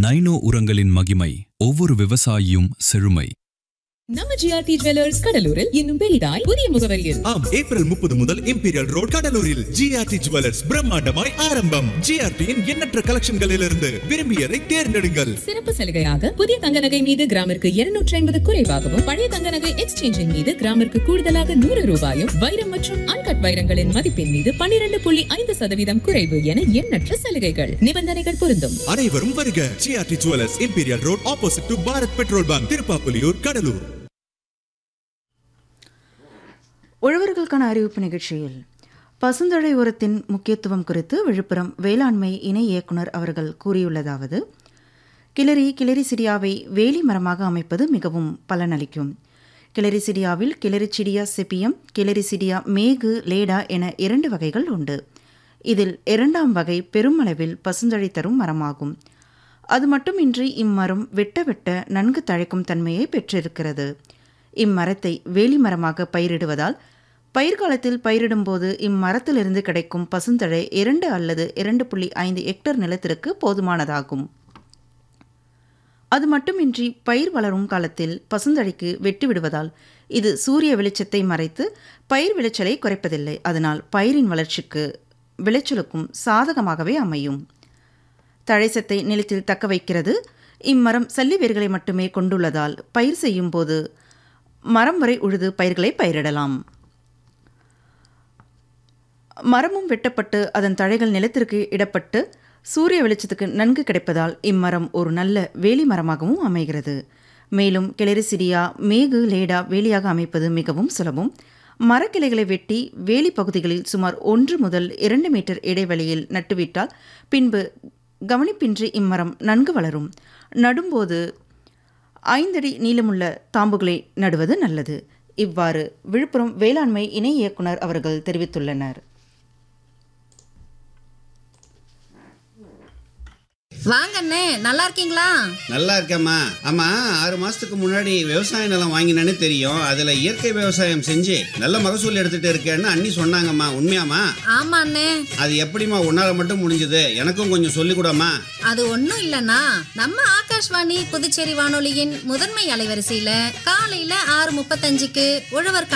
nano உரங்களின் மகிமை ஒவ்வொரு விவசாயியும் செழுமை நம்ம ஜிஆர்டி ஜுவல்லர்ஸ் கடலூரில் இன்னும் பெரிதாய் புதிய முகவரியில் ஆம் ஏப்ரல் முப்பது முதல் இம்பீரியல் ரோட் கடலூரில் ஜிஆர்டி ஜுவல்லர்ஸ் பிரம்மாண்டமாய் ஆரம்பம் ஜிஆர்டியின் எண்ணற்ற கலெக்ஷன்களிலிருந்து விரும்பியதை தேர்ந்தெடுங்கள் சிறப்பு சலுகையாக புதிய தங்க நகை மீது கிராமிற்கு இருநூற்றி ஐம்பது குறைவாகவும் பழைய தங்க நகை எக்ஸ்சேஞ்சின் மீது கிராமிற்கு கூடுதலாக நூறு ரூபாயும் வைரம் மற்றும் அன்கட் வைரங்களின் மதிப்பின் மீது பன்னிரண்டு புள்ளி ஐந்து சதவீதம் குறைவு என எண்ணற்ற சலுகைகள் நிபந்தனைகள் பொருந்தும் அனைவரும் வருக GRT jewellers Imperial Road opposite to Bharat petrol bunk Thiruppapuliyur Cuddalore உழவர்களுக்கான அறிவிப்பு நிகழ்ச்சியில் பசுந்தழை உரத்தின் முக்கியத்துவம் குறித்து விழுப்புரம் வேளாண்மை இணை இயக்குனர் அவர்கள் கூறியுள்ளதாவது கிளரி கிளரிசிடியாவை வேலி மரமாக அமைப்பது மிகவும் பலனளிக்கும் கிளரிசிடியாவில் கிளரிச்சிடியா செப்பியம் கிளரிசிடியா மேகு லேடா என இரண்டு வகைகள் உண்டு இதில் இரண்டாம் வகை பெருமளவில் பசுந்தழை தரும் மரமாகும் அது மட்டுமின்றி இம்மரம் வெட்ட வெட்ட நன்கு தழைக்கும் தன்மையை பெற்றிருக்கிறது இம்மரத்தை வேலி மரமாக பயிரிடுவதால் பயிர்காலத்தில் பயிரிடும்போது இம்மரத்திலிருந்து கிடைக்கும் பசுந்தழை இரண்டு அல்லது இரண்டு புள்ளி ஐந்து ஹெக்டர் நிலத்திற்கு போதுமானதாகும் அது மட்டுமின்றி பயிர் வளரும் காலத்தில் பசுந்தழைக்கு வெட்டி விடுவதால் இது சூரிய வெளிச்சத்தை மறைத்து பயிர் விளைச்சலை குறைப்பதில்லை அதனால் பயிரின் வளர்ச்சிக்கு விளைச்சலுக்கும் சாதகமாகவே அமையும் தழைசத்தை நிலத்தில் தக்க வைக்கிறது இம்மரம் சல்லி வேர்களை மட்டுமே கொண்டுள்ளதால் பயிர் செய்யும் போது மரம் வரை உழுது பயிர்களை பயிரிடலாம் மரமும் வெட்டப்பட்டு அதன் தழைகள் நிலத்திற்கு இடப்பட்டு சூரிய வெளிச்சத்துக்கு நன்கு கிடைப்பதால் இம்மரம் ஒரு நல்ல வேலி மரமாகவும் அமைகிறது மேலும் கிளரிசிடியா மேகு லேடா வேலியாக அமைப்பது மிகவும் சுலபம் மரக்கிளைகளை வெட்டி வேலி பகுதிகளில் சுமார் ஒன்று முதல் இரண்டு மீட்டர் இடைவெளியில் நட்டுவிட்டால் பின்பு கவனிப்பின்றி இம்மரம் நன்கு வளரும் நடும்போது ஐந்தடி நீளமுள்ள தாம்புகளை நடுவது நல்லது இவ்வாறு விழுப்புரம் வேளாண்மை இணை இயக்குனர் அவர்கள் தெரிவித்துள்ளனர் வாங்க அண்ணே நல்லா இருக்கீங்களா நல்லா இருக்கேம்மா ஆமா ஆறு மாசத்துக்கு முன்னாடி விவசாய நிலம் வாங்கினேன்னு தெரியும் அதுல இயற்கை விவசாயம் செஞ்சு நல்ல மகசூல் எடுத்துட்டு இருக்கேன்னு அண்ணி சொன்னாங்கம்மா உண்மையாம்மா ஆமா அண்ணே அது எப்படிம்மா உன்னால மட்டும் முடிஞ்சது எனக்கும் கொஞ்சம் சொல்லிக் கூடம்மா அது ஒண்ணும் இல்லனா நம்ம ஆகாஷ்வாணி புதுச்சேரி வானொலியின் முதன்மை அலைவரிசையில காலையில ஆறு முப்பத்தஞ்சுக்கு உழவர்